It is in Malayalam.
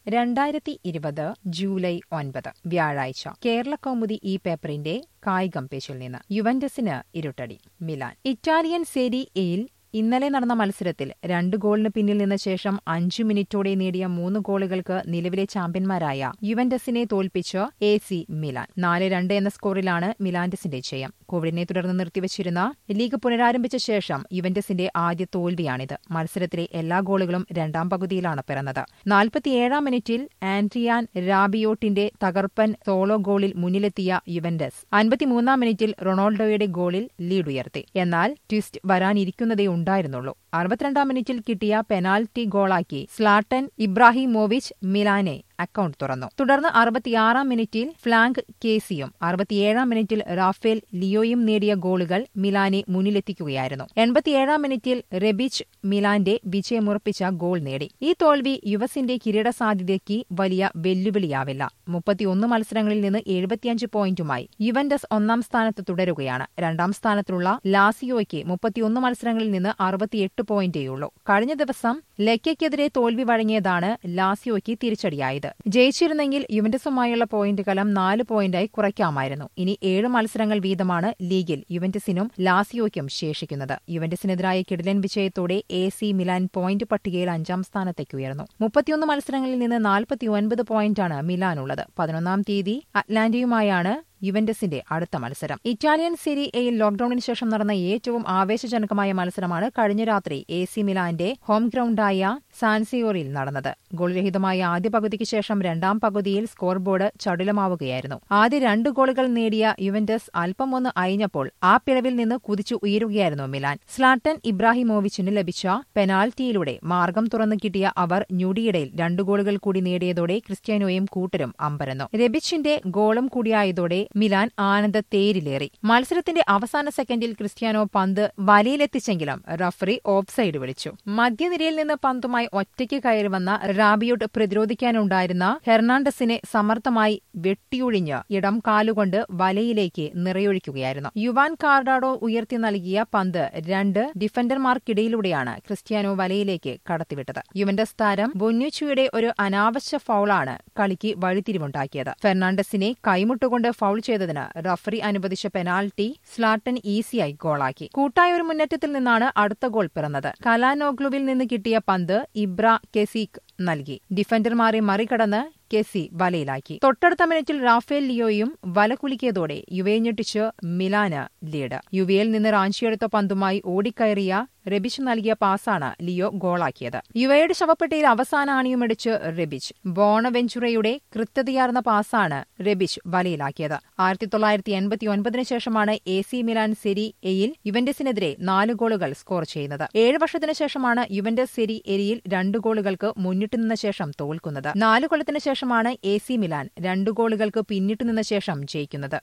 രണ്ടായിരത്തി ഇരുപത് ജൂലൈ ഒൻപത് വ്യാഴാഴ്ച കേരള കൗമുദി ഈ പേപ്പറിന്റെ കായികം പേജിൽ നിന്ന് യുവന്റസിന് ഇരുട്ടടി മിലാൻ ഇറ്റാലിയൻ സെരി എയിൽ ഇന്നലെ നടന്ന മത്സരത്തിൽ രണ്ട് ഗോളിന് പിന്നിൽ നിന്ന ശേഷം അഞ്ചു മിനിറ്റോടെ നേടിയ മൂന്ന് ഗോളുകൾക്ക് നിലവിലെ ചാമ്പ്യന്മാരായ യുവന്റസിനെ തോൽപ്പിച്ച് എ സി മിലാൻ നാല് രണ്ട് എന്ന സ്കോറിലാണ് മിലാന്റസിന്റെ ജയം കോവിഡിനെ തുടർന്ന് നിർത്തിവച്ചിരുന്ന ലീഗ് പുനരാരംഭിച്ച ശേഷം യുവന്റസിന്റെ ആദ്യ തോൽവിയാണിത് മത്സരത്തിലെ എല്ലാ ഗോളുകളും രണ്ടാം പകുതിയിലാണ് പിറന്നത് നാൽപ്പത്തിയേഴാം മിനിറ്റിൽ ആൻഡ്രിയാൻ രാബിയോട്ടിന്റെ തകർപ്പൻ സോളോ ഗോളിൽ മുന്നിലെത്തിയ യുവന്റസ് അൻപത്തിമൂന്നാം മിനിറ്റിൽ റൊണാൾഡോയുടെ ഗോളിൽ ലീഡ് ഉയർത്തി എന്നാൽ ട്വിസ്റ്റ് വരാനിരിക്കുന്നതേ ഉണ്ടായിരുന്നുള്ളൂ അറുപത്തിരണ്ടാം മിനിറ്റിൽ കിട്ടിയ പെനാൽറ്റി ഗോളാക്കി സ്ലാട്ടൻ ഇബ്രാഹിമോവിച്ച് മിലാനെ അക്കൌണ്ട് തുറന്നു തുടർന്ന് അറുപത്തിയാറാം മിനിറ്റിൽ ഫ്ലാങ്ക് കേസിയും അറുപത്തിയേഴാം മിനിറ്റിൽ റാഫേൽ ലിയോയും നേടിയ ഗോളുകൾ മിലാനെ മുന്നിലെത്തിക്കുകയായിരുന്നു എൺപത്തിയേഴാം മിനിറ്റിൽ റെബിച്ച് മിലാന്റെ വിജയമുറപ്പിച്ച ഗോൾ നേടി ഈ തോൽവി യുവസിന്റെ കിരീട സാധ്യതയ്ക്ക് വലിയ വെല്ലുവിളിയാവില്ല മുപ്പത്തിയൊന്ന് മത്സരങ്ങളിൽ നിന്ന് എഴുപത്തിയഞ്ച് പോയിന്റുമായി യുവന്റസ് ഒന്നാം സ്ഥാനത്ത് തുടരുകയാണ് രണ്ടാം സ്ഥാനത്തുള്ള ലാസിയോയ്ക്ക് മുപ്പത്തിയൊന്ന് മത്സരങ്ങളിൽ നിന്ന് അറുപത്തിയെട്ട് പോയിന്റേയുള്ളൂ കഴിഞ്ഞ ദിവസം ലെക്കയ്ക്കെതിരെ തോൽവി വഴങ്ങിയതാണ് ലാസിയോയ്ക്ക് തിരിച്ചടിയായത് ജയിച്ചിരുന്നെങ്കിൽ യുവന്റസുമായുള്ള പോയിന്റ് കലം നാല് പോയിന്റായി കുറയ്ക്കാമായിരുന്നു ഇനി ഏഴ് മത്സരങ്ങൾ വീതമാണ് ലീഗിൽ യുവന്റസിനും ലാസിയോയ്ക്കും ശേഷിക്കുന്നത് യുവന്റസിനെതിരായ കിടിലൻ വിജയത്തോടെ എ സി മിലാൻ പോയിന്റ് പട്ടികയിൽ അഞ്ചാം സ്ഥാനത്തേക്ക് ഉയർന്നു മുപ്പത്തിയൊന്ന് മത്സരങ്ങളിൽ നിന്ന് നാൽപ്പത്തിയൊൻപത് പോയിന്റാണ് മിലാനുള്ളത് പതിനൊന്നാം തീയതി അറ്റ്ലാന്റയുമായാണ് യുവന്റസിന്റെ അടുത്ത മത്സരം ഇറ്റാലിയൻ സെരി എയിൽ ലോക്ഡൌണിന് ശേഷം നടന്ന ഏറ്റവും ആവേശജനകമായ മത്സരമാണ് കഴിഞ്ഞ രാത്രി എ സി മിലാന്റെ ഹോം ഗ്രൌണ്ടായ സാൻസിയോറിൽ നടന്നത് ഗോൾരഹിതമായ ആദ്യ പകുതിക്ക് ശേഷം രണ്ടാം പകുതിയിൽ സ്കോർ ബോർഡ് ചടുലമാവുകയായിരുന്നു ആദ്യ രണ്ട് ഗോളുകൾ നേടിയ യുവന്റസ് അല്പം ഒന്ന് അയഞ്ഞപ്പോൾ ആ പിഴവിൽ നിന്ന് കുതിച്ചു ഉയരുകയായിരുന്നു മിലാൻ സ്ലാട്ടൻ ഇബ്രാഹിമോവിച്ചിന് ലഭിച്ച പെനാൽറ്റിയിലൂടെ മാർഗം തുറന്നു കിട്ടിയ അവർ ഞൊടിയിടയിൽ രണ്ട് ഗോളുകൾ കൂടി നേടിയതോടെ ക്രിസ്ത്യാനോയും കൂട്ടരും അമ്പരന്നു രബിച്ചിന്റെ ഗോളും കൂടിയായതോടെ മിലാൻ ആനന്ദ തേരിലേറി മത്സരത്തിന്റെ അവസാന സെക്കൻഡിൽ ക്രിസ്ത്യാനോ പന്ത് വലയിലെത്തിച്ചെങ്കിലും റഫറി ഓഫ് സൈഡ് വിളിച്ചു മധ്യനിരയിൽ നിന്ന് പന്തുമായി ഒറ്റയ്ക്ക് കയറി വന്ന റാബിയോട്ട് പ്രതിരോധിക്കാനുണ്ടായിരുന്ന ഹെർണാണ്ടസിനെ സമർത്ഥമായി വെട്ടിയൊഴിഞ്ഞ് ഇടം കാലുകൊണ്ട് വലയിലേക്ക് നിറയൊഴിക്കുകയായിരുന്നു യുവാൻ കാർഡാഡോ ഉയർത്തി നൽകിയ പന്ത് രണ്ട് ഡിഫൻഡർമാർക്കിടയിലൂടെയാണ് ക്രിസ്ത്യാനോ വലയിലേക്ക് കടത്തിവിട്ടത് യുവന്റസ് താരം ബൊന്നുച്ചുയുടെ ഒരു അനാവശ്യ ഫൌളാണ് കളിക്ക് വഴിത്തിരിവുണ്ടാക്കിയത് ഫെർണാണ്ടസിനെ കൈമുട്ടുകൊണ്ട് ഫൌൾ ചെയ്തതിന് റഫറി അനുവദിച്ച പെനാൽറ്റി സ്ലാട്ടൻ ഈസിയായി ഗോളാക്കി കൂട്ടായ ഒരു മുന്നേറ്റത്തിൽ നിന്നാണ് അടുത്ത ഗോൾ പിറന്നത് കലാനോഗ്ലുവിൽ നിന്ന് കിട്ടിയ പന്ത് ഇബ്ര കെസീക് നൽകി ഡിഫൻഡർമാരെ മറികടന്ന് കെസി വലയിലാക്കി തൊട്ടടുത്ത മിനിറ്റിൽ റാഫേൽ ലിയോയും വല കുലുക്കിയതോടെ യുവയെ ഞെട്ടിച്ച് മിലാന് ലീഡ് യുവയിൽ നിന്ന് റാഞ്ചിയെടുത്ത പന്തുമായി ഓടിക്കയറിയ റെബിച്ച് നൽകിയ പാസാണ് ലിയോ ഗോളാക്കിയത് യുവയുടെ ശവപ്പെട്ടിയിൽ അവസാന ആണിയുമടിച്ച് റെബിച്ച് ബോണവെഞ്ചുറയുടെ കൃത്യതയാർന്ന പാസാണ് റെബിച്ച് വലയിലാക്കിയത് ആയിരത്തി തൊള്ളായിരത്തി എൺപത്തി ഒൻപതിനു ശേഷമാണ് എ സി മിലാൻ സെരി എയിൽ യുവന്റസിനെതിരെ നാല് ഗോളുകൾ സ്കോർ ചെയ്യുന്നത് ഏഴ് വർഷത്തിനു ശേഷമാണ് യുവന്റസ് സെരി എരിയിൽ രണ്ട് ഗോളുകൾക്ക് മുന്നിട്ട് നിന്ന ശേഷം തോൽക്കുന്നത് നാല് കൊല്ലത്തിനു ശേഷമാണ് എ സി മിലാൻ രണ്ട് ഗോളുകൾക്ക് പിന്നിട്ട് നിന്ന ശേഷം ജയിക്കുന്നത്